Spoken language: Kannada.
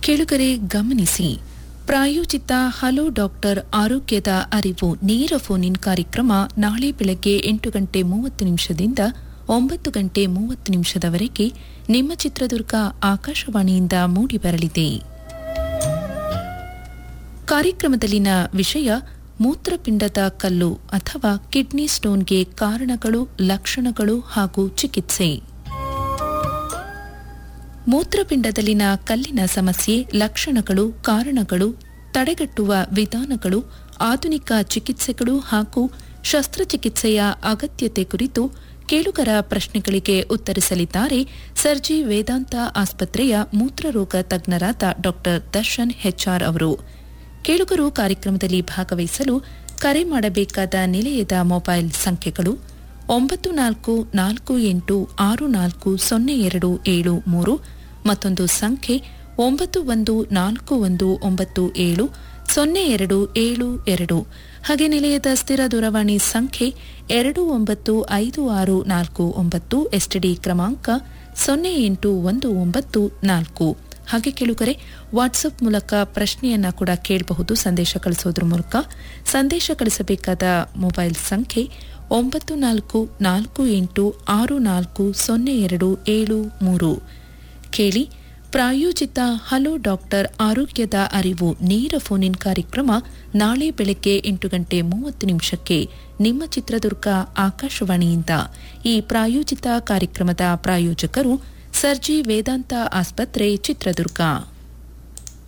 ಕೆಳಗರೆ ಗಮನಿಸಿ ಪ್ರಾಯೋಜಿತ ಹಲೋ ಡಾಕ್ಟರ್ ಆರೋಗ್ಯದ ಅರಿವು ನೇರ ಫೋನ್ ಇನ್ ಕಾರ್ಯಕ್ರಮ ನಾಳೆ ಬೆಳಗ್ಗೆ ಎಂಟು ಗಂಟೆ ಮೂವತ್ತು ನಿಮಿಷದಿಂದ ಒಂಬತ್ತು ಗಂಟೆ ಮೂವತ್ತು ನಿಮಿಷದವರೆಗೆ ನಿಮ್ಮ ಚಿತ್ರದುರ್ಗ ಆಕಾಶವಾಣಿಯಿಂದ ಮೂಡಿಬರಲಿದೆ ಕಾರ್ಯಕ್ರಮದಲ್ಲಿನ ವಿಷಯ ಮೂತ್ರಪಿಂಡದ ಕಲ್ಲು ಅಥವಾ ಕಿಡ್ನಿ ಸ್ಟೋನ್ಗೆ ಕಾರಣಗಳು ಲಕ್ಷಣಗಳು ಹಾಗೂ ಚಿಕಿತ್ಸೆ ಮೂತ್ರಪಿಂಡದಲ್ಲಿನ ಕಲ್ಲಿನ ಸಮಸ್ಯೆ ಲಕ್ಷಣಗಳು ಕಾರಣಗಳು ತಡೆಗಟ್ಟುವ ವಿಧಾನಗಳು ಆಧುನಿಕ ಚಿಕಿತ್ಸೆಗಳು ಹಾಗೂ ಶಸ್ತ್ರಚಿಕಿತ್ಸೆಯ ಅಗತ್ಯತೆ ಕುರಿತು ಕೇಳುಗರ ಪ್ರಶ್ನೆಗಳಿಗೆ ಉತ್ತರಿಸಲಿದ್ದಾರೆ ಸರ್ಜಿ ವೇದಾಂತ ಆಸ್ಪತ್ರೆಯ ಮೂತ್ರರೋಗ ತಜ್ಞರಾದ ಡಾ ದರ್ಶನ್ ಹೆಚ್ಆರ್ ಅವರು ಕೇಳುಗರು ಕಾರ್ಯಕ್ರಮದಲ್ಲಿ ಭಾಗವಹಿಸಲು ಕರೆ ಮಾಡಬೇಕಾದ ನಿಲಯದ ಮೊಬೈಲ್ ಸಂಖ್ಯೆಗಳು ಒಂಬತ್ತು ನಾಲ್ಕು ನಾಲ್ಕು ಎಂಟು ಆರು ನಾಲ್ಕು ಸೊನ್ನೆ ಎರಡು ಏಳು ಮೂರು ಮತ್ತೊಂದು ಸಂಖ್ಯೆ ಒಂಬತ್ತು ಒಂದು ನಾಲ್ಕು ಒಂದು ಒಂಬತ್ತು ಏಳು ಸೊನ್ನೆ ಎರಡು ಏಳು ಎರಡು ಹಾಗೆ ನಿಲಯದ ಸ್ಥಿರ ದೂರವಾಣಿ ಸಂಖ್ಯೆ ಎರಡು ಒಂಬತ್ತು ಐದು ಆರು ನಾಲ್ಕು ಒಂಬತ್ತು ಎಸ್ಟಿಡಿ ಕ್ರಮಾಂಕ ಸೊನ್ನೆ ಎಂಟು ಒಂದು ಒಂಬತ್ತು ನಾಲ್ಕು ಹಾಗೆ ಕೇಳುಗರೆ ವಾಟ್ಸಪ್ ಮೂಲಕ ಪ್ರಶ್ನೆಯನ್ನ ಕೂಡ ಕೇಳಬಹುದು ಸಂದೇಶ ಕಳಿಸೋದ್ರ ಮೂಲಕ ಸಂದೇಶ ಕಳಿಸಬೇಕಾದ ಮೊಬೈಲ್ ಸಂಖ್ಯೆ ಒಂಬತ್ತು ನಾಲ್ಕು ನಾಲ್ಕು ಎಂಟು ಆರು ನಾಲ್ಕು ಸೊನ್ನೆ ಎರಡು ಏಳು ಮೂರು ಕೇಳಿ ಪ್ರಾಯೋಜಿತ ಹಲೋ ಡಾಕ್ಟರ್ ಆರೋಗ್ಯದ ಅರಿವು ನೇರ ಫೋನ್ ಇನ್ ಕಾರ್ಯಕ್ರಮ ನಾಳೆ ಬೆಳಗ್ಗೆ ಎಂಟು ಗಂಟೆ ಮೂವತ್ತು ನಿಮಿಷಕ್ಕೆ ನಿಮ್ಮ ಚಿತ್ರದುರ್ಗ ಆಕಾಶವಾಣಿಯಿಂದ ಈ ಪ್ರಾಯೋಜಿತ ಕಾರ್ಯಕ್ರಮದ ಪ್ರಾಯೋಜಕರು ಸರ್ಜಿ ವೇದಾಂತ ಆಸ್ಪತ್ರೆ ಚಿತ್ರದುರ್ಗ